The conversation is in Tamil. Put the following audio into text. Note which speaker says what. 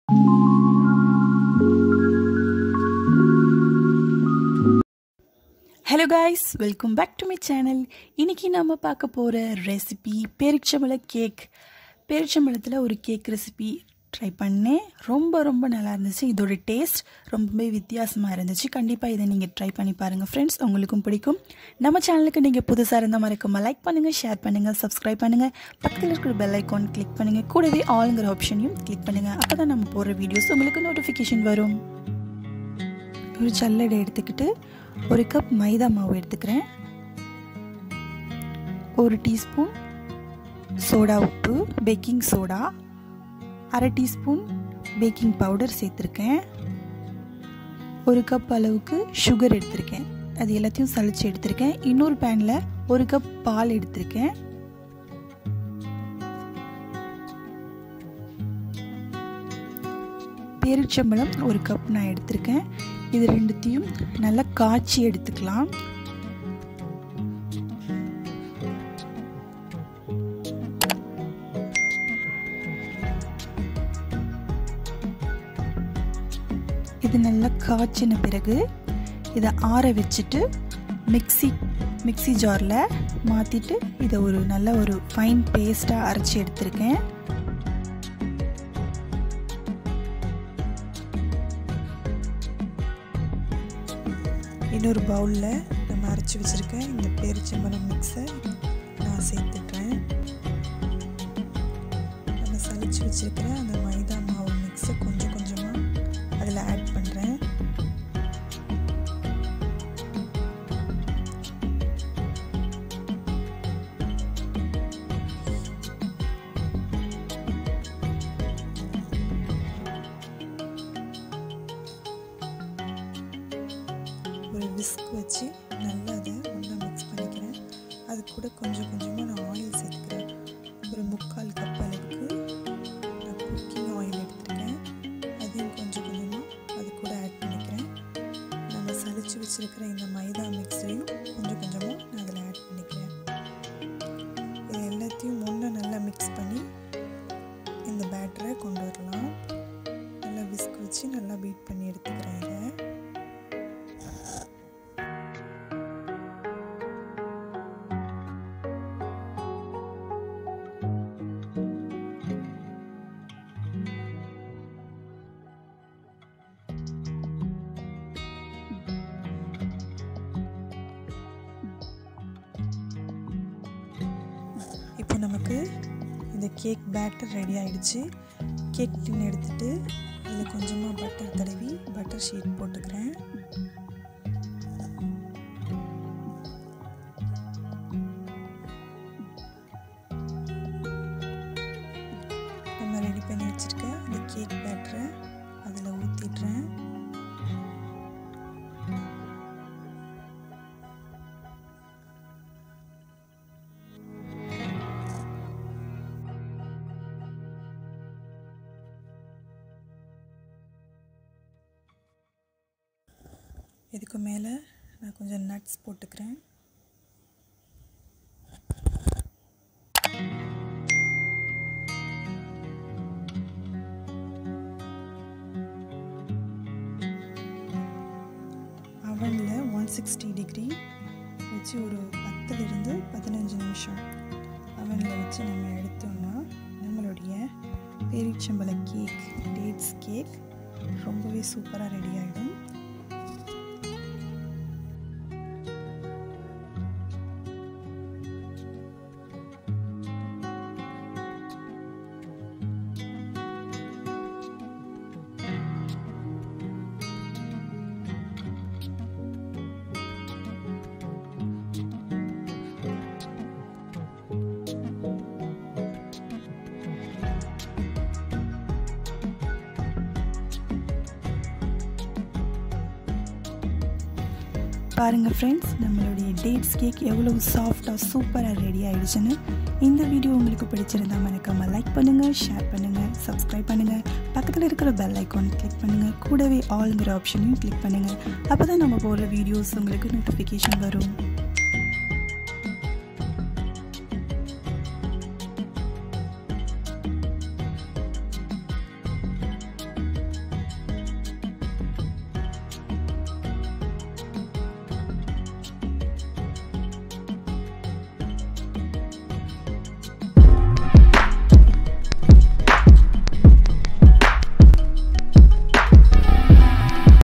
Speaker 1: hello guys welcome back to my channel இன்றைக்கி நம்ம பார்க்க போகிற ரெசிபி பேரிச்சம்பழ கேக் பேரிச்சம்பழத்தில் ஒரு கேக் ரெசிபி ட்ரை பண்ணேன் ரொம்ப ரொம்ப நல்லா இருந்துச்சு இதோட டேஸ்ட் ரொம்பவே வித்தியாசமாக இருந்துச்சு கண்டிப்பாக இதை நீங்கள் ட்ரை பண்ணி பாருங்கள் ஃப்ரெண்ட்ஸ் உங்களுக்கும் பிடிக்கும் நம்ம சேனலுக்கு நீங்கள் புதுசாக இருந்தால் மறக்காம லைக் பண்ணுங்கள் ஷேர் பண்ணுங்கள் சப்ஸ்கிரைப் பண்ணுங்கள் பக்கத்தில் இருக்கிற பெல் ஐக்கான் கிளிக் பண்ணுங்கள் கூடவே ஆளுங்கிற ஆப்ஷனையும் கிளிக் பண்ணுங்கள் அப்போ தான் நம்ம போடுற வீடியோஸ் உங்களுக்கு நோட்டிஃபிகேஷன் வரும் ஒரு சல்லடை எடுத்துக்கிட்டு ஒரு கப் மைதா மாவு எடுத்துக்கிறேன் ஒரு டீஸ்பூன் சோடா உப்பு பேக்கிங் சோடா அரை டீஸ்பூன் பேக்கிங் பவுடர் சேர்த்துருக்கேன் ஒரு கப் அளவுக்கு சுகர் எடுத்திருக்கேன் அது எல்லாத்தையும் சளிச்சு எடுத்திருக்கேன் இன்னொரு பேனில் ஒரு கப் பால் எடுத்திருக்கேன் பேரிச்சம்பழம் ஒரு கப் நான் எடுத்திருக்கேன் இது ரெண்டுத்தையும் நல்லா காய்ச்சி எடுத்துக்கலாம் இது நல்லா காய்ச்சின பிறகு இதை ஆற வச்சுட்டு மிக்சி மிக்சி ஜாரில் மாற்றிட்டு இதை ஒரு நல்ல ஒரு ஃபைன் பேஸ்ட்டாக அரைச்சி எடுத்திருக்கேன் இன்னொரு பவுலில் நம்ம அரைச்சி வச்சுருக்க இந்த பேரிச்சம்பழம் மிக்ஸை நான் சேர்த்துக்கிறேன் நம்ம சளிச்சு வச்சுருக்கிற அந்த மைதா மாவு மிக்ஸை கொஞ்சம் கொஞ்சமாக அதில் ஆட் பண்ணுறேன் ஒரு விஸ்க் வச்சு நல்லா அதை ஒன்றா மிக்ஸ் பண்ணிக்கிறேன் அது கூட கொஞ்சம் கொஞ்சமாக நான் ஆயில் சேர்த்துக்கிறேன் ஒரு முக்கால் கப் அளவுக்கு நான் குக்கிங் ஆயில் எடுத்துருக்கேன் அதையும் கொஞ்சம் கொஞ்சமாக அது கூட ஆட் பண்ணிக்கிறேன் நம்ம சளிச்சு வச்சுருக்கிற இந்த மைதா மிக்ஸையும் கொஞ்சம் கொஞ்சமாக நான் அதில் ஆட் பண்ணிக்கிறேன் இது எல்லாத்தையும் ஒன்றா நல்லா மிக்ஸ் பண்ணி இந்த பேட்டரை கொண்டு வரலாம் நல்லா விஸ்க் வச்சு நல்லா பீட் பண்ணி எடுத்துக்கிறேன் இதை இப்போ நமக்கு இந்த கேக் பேட்டர் ரெடி ஆகிடுச்சு கேக் டின் எடுத்துகிட்டு அதில் கொஞ்சமாக பட்டர் தடவி பட்டர் ஷீட் போட்டுக்கிறேன் நம்ம ரெடி பண்ணி வச்சுருக்க அந்த கேக் பேட்டரை அதில் ஊற்றிடுறேன் இதுக்கு மேலே நான் கொஞ்சம் நட்ஸ் போட்டுக்கிறேன் அவனில் ஒன் சிக்ஸ்டி டிகிரி வச்சு ஒரு பத்துலேருந்து பதினஞ்சு நிமிஷம் அவனில் வச்சு நம்ம எடுத்தோம்னா நம்மளுடைய பேரிச்சம்பழ கேக் டேட்ஸ் கேக் ரொம்பவே சூப்பராக ரெடி ஆகிடும் பாருங்கள் ஃப்ரெண்ட்ஸ் நம்மளுடைய டேட்ஸ் கேக் எவ்வளோ சாஃப்டாக சூப்பராக ரெடி ஆகிடுச்சுன்னு இந்த வீடியோ உங்களுக்கு பிடிச்சிருந்தா மறக்காமல் லைக் பண்ணுங்கள் ஷேர் பண்ணுங்கள் சப்ஸ்கிரைப் பண்ணுங்கள் பக்கத்தில் இருக்கிற பெல் ஐக்கான் கிளிக் பண்ணுங்கள் கூடவே ஆல்ங்கிற ஆப்ஷனையும் கிளிக் பண்ணுங்கள் அப்போ தான் நம்ம போகிற வீடியோஸ் உங்களுக்கு நோட்டிஃபிகேஷன் வரும்